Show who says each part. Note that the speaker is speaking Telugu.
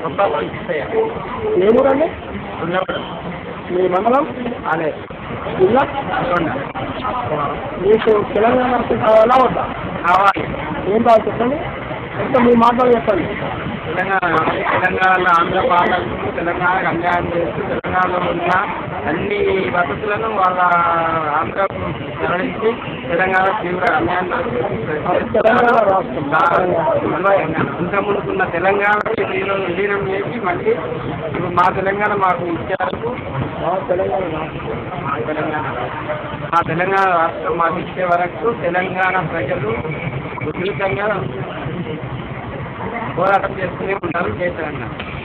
Speaker 1: కొత్త ఇస్తాయి
Speaker 2: ఏ ఊరండి మీ మండలం
Speaker 1: అదే
Speaker 2: జిల్లా
Speaker 1: చూడండి
Speaker 2: మీకు తెలంగాణ రాష్ట్రం కావాలా వద్దా
Speaker 1: కావాలి
Speaker 2: ఏం కావాలి చెప్పండి ఇంకా మీ మాటలు చెప్పండి
Speaker 1: తెలంగాణ తెలంగాణలో ఆంధ్ర పాలకులు తెలంగాణకు అన్యాయం చేస్తూ తెలంగాణలో ఉన్న అన్ని వసతులను వాళ్ళ ఆంధ్రకు తరలించి తెలంగాణ తీవ్ర అన్యాయం
Speaker 2: తెలంగాణ రాష్ట్రం.
Speaker 1: ఇంతకుముందుకున్న తెలంగాణ విలీనం విలీనం చేసి మళ్ళీ ఇప్పుడు మా తెలంగాణ మాకు ఇచ్చారు
Speaker 2: ఆ, తెలంగాణ రాష్ట్రం
Speaker 1: మా తెలంగాణ రాష్ట్రం. మా తెలంగాణ రాష్ట్రం మాకు ఇచ్చే వరకు తెలంగాణ ప్రజలు ఉధృతంగా పోరాటం చేస్తూనే ఉంటారు చేశారన్నారు